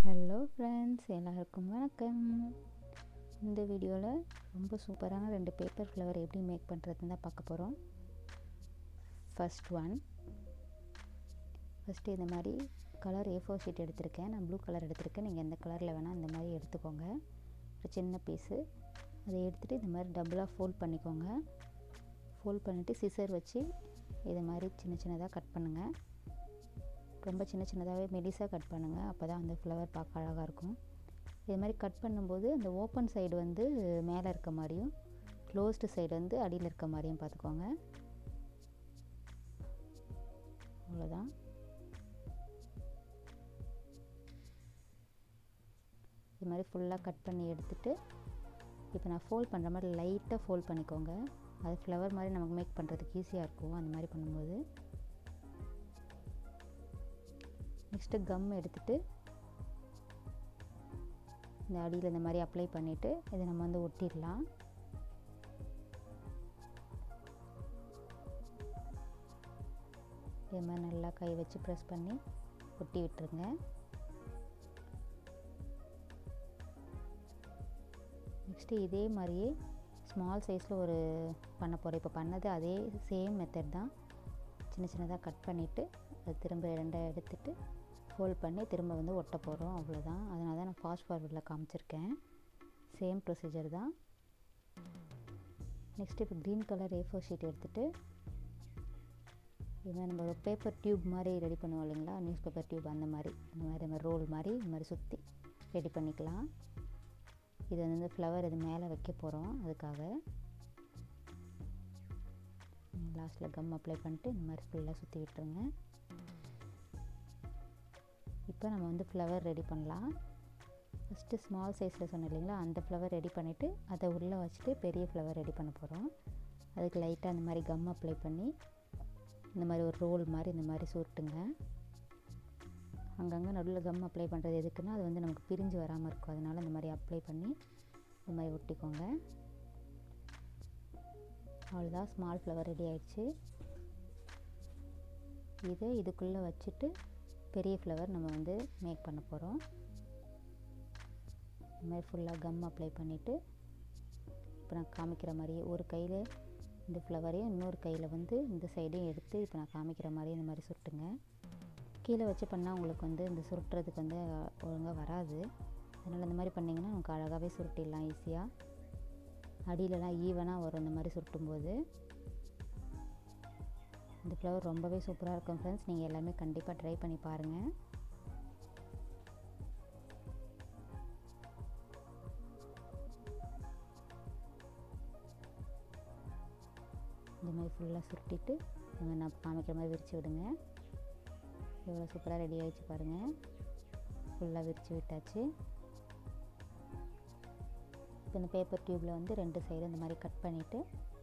hello friends எல்லாருக்கும் வணக்கம் இந்த வீடியோவில் ரொம்ப சூப்பரான ரெண்டு பேப்பர் ஃப்ளவர் எப்படி மேக் பண்ணுறதுன்னு தான் பார்க்க போகிறோம் ஃபஸ்ட் ஒன் ஃபஸ்ட்டு இந்த மாதிரி கலர் ஏ ஃபோர் ஷீட் எடுத்திருக்கேன் நான் ப்ளூ கலர் எடுத்திருக்கேன் நீங்கள் எந்த கலரில் வேணால் இந்த மாதிரி எடுத்துக்கோங்க ஒரு சின்ன பீஸு அதை எடுத்துகிட்டு இந்த மாதிரி டபுளாக ஃபோல்ட் பண்ணிக்கோங்க ஃபோல்ட் பண்ணிவிட்டு சிசர் வச்சு இது மாதிரி சின்ன சின்னதாக கட் பண்ணுங்கள் ரொம்ப சின்ன சின்னதாகவே மெலிசாக கட் பண்ணுங்கள் அப்போ தான் அந்த ஃப்ளவர் பார்க்க அழகாக இருக்கும் இது மாதிரி கட் பண்ணும்போது அந்த ஓப்பன் சைடு வந்து மேலே இருக்க மாதிரியும் க்ளோஸ்டு சைடு வந்து அடியில் இருக்க மாதிரியும் பார்த்துக்கோங்க அவ்வளோதான் இது மாதிரி ஃபுல்லாக கட் பண்ணி எடுத்துகிட்டு இப்போ நான் ஃபோல்ட் பண்ணுற மாதிரி லைட்டாக ஃபோல்ட் பண்ணிக்கோங்க அது ஃப்ளவர் மாதிரி நமக்கு மேக் பண்ணுறதுக்கு ஈஸியாக இருக்கும் அந்த மாதிரி பண்ணும்போது நெக்ஸ்ட்டு கம் எடுத்துகிட்டு இந்த அடியில் இந்த மாதிரி அப்ளை பண்ணிவிட்டு இதை நம்ம வந்து ஒட்டிடலாம் இது மாதிரி நல்லா கை வச்சு ப்ரெஸ் பண்ணி ஒட்டி விட்டுருங்க நெக்ஸ்ட்டு இதே மாதிரியே ஸ்மால் சைஸில் ஒரு பண்ண போகிறேன் இப்போ பண்ணது அதே சேம் மெத்தட் தான் சின்ன சின்னதாக கட் பண்ணிவிட்டு அது திரும்ப ரெண்டாக எடுத்துகிட்டு ஃபோல்ட் பண்ணி திரும்ப வந்து ஒட்ட போகிறோம் அவ்வளோதான் அதனால தான் நான் ஃபாஸ்ட் ஃபார்வர்டில் காமிச்சிருக்கேன் சேம் ப்ரொசீஜர் தான் நெக்ஸ்ட் இப்போ green colour A four sheet எடுத்துகிட்டு இது மாதிரி நம்ம ஒரு பேப்பர் டியூப் மாதிரி ரெடி பண்ணுவோம் இல்லைங்களா நியூஸ் பேப்பர் டியூப் அந்த மாதிரி இந்த மாதிரி நம்ம ரோல் மாதிரி இந்த மாதிரி சுற்றி ரெடி பண்ணிக்கலாம் இது வந்து ஃப்ளவர் இது மேலே வைக்க போகிறோம் அதுக்காக லாஸ்ட்டில் கம் அப்ளை பண்ணிட்டு இந்த மாதிரி ஃபுல்லாக சுற்றி விட்டுருங்க இப்போ நம்ம வந்து ஃப்ளவர் ரெடி பண்ணலாம் ஃபஸ்ட்டு ஸ்மால் சைஸில் சொன்னேன் இல்லைங்களா அந்த ஃப்ளவர் ரெடி பண்ணிவிட்டு அதை உள்ளே வச்சுட்டு பெரிய ஃப்ளவர் ரெடி பண்ண போகிறோம் அதுக்கு லைட்டாக அந்த மாதிரி கம் அப்ளை பண்ணி இந்த மாதிரி ஒரு ரோல் மாதிரி இந்த மாதிரி சுருட்டுங்க அங்கங்கே நடுவில் கம் அப்ளை பண்ணுறது எதுக்குன்னா அது வந்து நமக்கு பிரிஞ்சு வராமல் இருக்கும் அதனால் இந்த மாதிரி அப்ளை பண்ணி இந்த மாதிரி ஒட்டிக்கோங்க அவ்வளோதான் ஸ்மால் ஃப்ளவர் ரெடி ஆயிடுச்சு இதை இதுக்குள்ளே வச்சுட்டு பெரிய ஃப்ளவர் நம்ம வந்து மேக் பண்ண போகிறோம் இந்த மாதிரி ஃபுல்லாக கம் அப்ளை பண்ணிவிட்டு இப்போ நான் காமிக்கிற மாதிரி ஒரு கையில் இந்த ஃப்ளவரையும் இன்னொரு கையில் வந்து இந்த சைடையும் எடுத்து இப்போ நான் காமிக்கிற மாதிரி இந்த மாதிரி சுருட்டுங்க கீழே வச்சு பண்ணால் உங்களுக்கு வந்து இந்த சுருட்டுறதுக்கு வந்து ஒழுங்காக வராது அதனால் இந்த மாதிரி பண்ணிங்கன்னா நமக்கு அழகாகவே சுருட்டிடலாம் ஈஸியாக அடியிலலாம் ஈவனாக வரும் இந்த மாதிரி சுருட்டும்போது இந்த ஃப்ளவர் ரொம்பவே சூப்பராக இருக்கும் ஃப்ரெண்ட்ஸ் நீங்கள் எல்லாமே கண்டிப்பாக ட்ரை பண்ணி பாருங்கள் இந்த மாதிரி ஃபுல்லாக சுருட்டிட்டு நம்ம நான் காமிக்கிற மாதிரி விரித்து விடுங்க எவ்வளோ சூப்பராக ரெடி ஆகிடுச்சு பாருங்கள் ஃபுல்லாக விரித்து விட்டாச்சு இப்போ இந்த பேப்பர் டியூப்பில் வந்து ரெண்டு சைடு இந்த மாதிரி கட் பண்ணிவிட்டு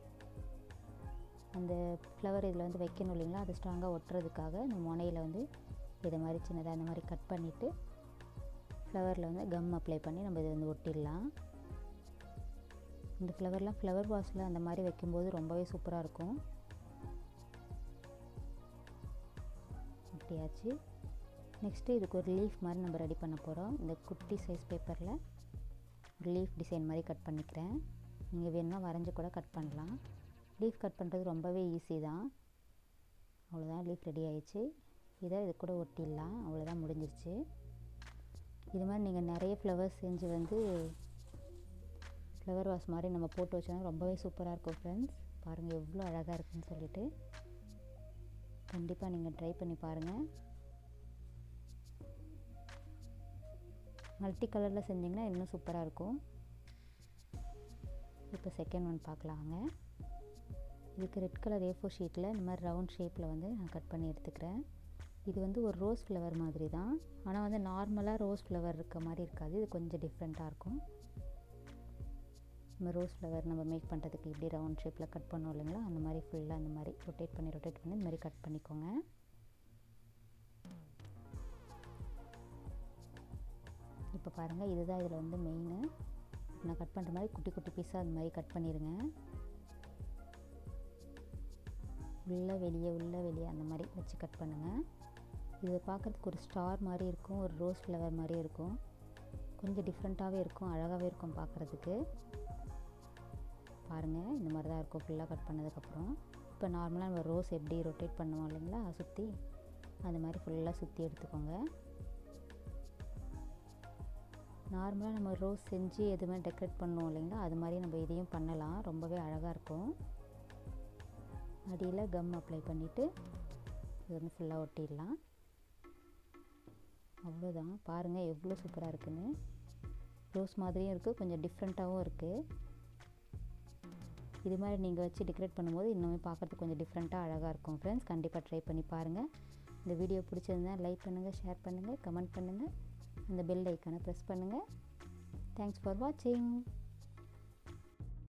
அந்த ஃப்ளவர் இதில் வந்து வைக்கணும் இல்லைங்களா அது ஸ்ட்ராங்காக ஒட்டுறதுக்காக இந்த முனையில் வந்து இதை மாதிரி சின்னதாக இந்த மாதிரி கட் பண்ணிவிட்டு ஃப்ளவரில் வந்து கம் அப்ளை பண்ணி நம்ம இதை வந்து ஒட்டிடலாம் இந்த ஃப்ளவர்லாம் ஃப்ளவர் வாஷில் அந்த மாதிரி வைக்கும்போது ரொம்பவே சூப்பராக இருக்கும் ஒட்டியாச்சு நெக்ஸ்ட்டு இதுக்கு ஒரு லீஃப் மாதிரி நம்ம ரெடி பண்ண போகிறோம் இந்த குட்டி சைஸ் பேப்பரில் ஒரு லீஃப் டிசைன் மாதிரி கட் பண்ணிக்கிறேன் நீங்கள் வேணும்னா வரைஞ்சி கூட கட் பண்ணலாம் லீஃப் கட் பண்ணுறது ரொம்பவே ஈஸி தான் அவ்வளோதான் லீஃப் ரெடி ஆயிடுச்சு இதை இது கூட ஒட்டிடலாம் அவ்வளோதான் முடிஞ்சிருச்சு இது மாதிரி நீங்கள் நிறைய ஃப்ளவர்ஸ் செஞ்சு வந்து ஃப்ளவர் வாஷ் மாதிரி நம்ம போட்டு வச்சோன்னா ரொம்பவே சூப்பராக இருக்கும் ஃப்ரெண்ட்ஸ் பாருங்கள் எவ்வளோ அழகாக இருக்குன்னு சொல்லிட்டு கண்டிப்பாக நீங்கள் ட்ரை பண்ணி பாருங்கள் மல்டி கலரில் செஞ்சிங்கன்னா இன்னும் சூப்பராக இருக்கும் இப்போ செகண்ட் ஒன் பார்க்கலாங்க இதுக்கு ரெட் கலர் ஏ ஃபோர் ஷீட்டில் இந்த மாதிரி ரவுண்ட் ஷேப்பில் வந்து நான் கட் பண்ணி எடுத்துக்கிறேன் இது வந்து ஒரு ரோஸ் ஃப்ளவர் மாதிரி தான் ஆனால் வந்து நார்மலாக ரோஸ் ஃப்ளவர் இருக்க மாதிரி இருக்காது இது கொஞ்சம் டிஃப்ரெண்ட்டாக இருக்கும் நம்ம ரோஸ் ஃப்ளவர் நம்ம மேக் பண்ணுறதுக்கு இப்படி ரவுண்ட் ஷேப்பில் கட் பண்ணோம் இல்லைங்களா அந்த மாதிரி ஃபுல்லாக அந்த மாதிரி ரொட்டேட் பண்ணி ரொட்டேட் பண்ணி இந்த மாதிரி கட் பண்ணிக்கோங்க இப்போ பாருங்கள் இதுதான் இதில் வந்து மெயினு நான் கட் பண்ணுற மாதிரி குட்டி குட்டி பீஸாக அந்த மாதிரி கட் பண்ணிடுங்க உள்ளே வெளியே உள்ளே வெளியே அந்த மாதிரி வச்சு கட் பண்ணுங்கள் இது பார்க்குறதுக்கு ஒரு ஸ்டார் மாதிரி இருக்கும் ஒரு ரோஸ் ஃப்ளவர் மாதிரி இருக்கும் கொஞ்சம் டிஃப்ரெண்ட்டாகவே இருக்கும் அழகாகவே இருக்கும் பார்க்குறதுக்கு பாருங்கள் இந்த மாதிரி தான் இருக்கும் ஃபுல்லாக கட் பண்ணதுக்கப்புறம் இப்போ நார்மலாக நம்ம ரோஸ் எப்படி ரொட்டேட் பண்ணுவோம் இல்லைங்களா சுற்றி அந்த மாதிரி ஃபுல்லாக சுற்றி எடுத்துக்கோங்க நார்மலாக நம்ம ரோஸ் செஞ்சு எதுவுமே டெக்கரேட் பண்ணுவோம் இல்லைங்களா அது மாதிரி நம்ம இதையும் பண்ணலாம் ரொம்பவே அழகாக இருக்கும் அடியில் கம் அப்ளை பண்ணிவிட்டு இது வந்து ஃபுல்லாக ஒட்டிடலாம் அவ்வளோதான் பாருங்கள் எவ்வளோ சூப்பராக இருக்குன்னு ரோஸ் மாதிரியும் இருக்குது கொஞ்சம் டிஃப்ரெண்ட்டாகவும் இருக்குது இது மாதிரி நீங்கள் வச்சு டெக்கரேட் பண்ணும்போது இன்னுமே பார்க்குறதுக்கு கொஞ்சம் டிஃப்ரெண்ட்டாக அழகாக இருக்கும் ஃப்ரெண்ட்ஸ் கண்டிப்பாக ட்ரை பண்ணி பாருங்கள் இந்த வீடியோ பிடிச்சிருந்தா லைக் பண்ணுங்கள் ஷேர் பண்ணுங்கள் கமெண்ட் பண்ணுங்கள் அந்த பெல் ஐக்கானை ப்ரெஸ் பண்ணுங்கள் தேங்க்ஸ் ஃபார் வாட்சிங்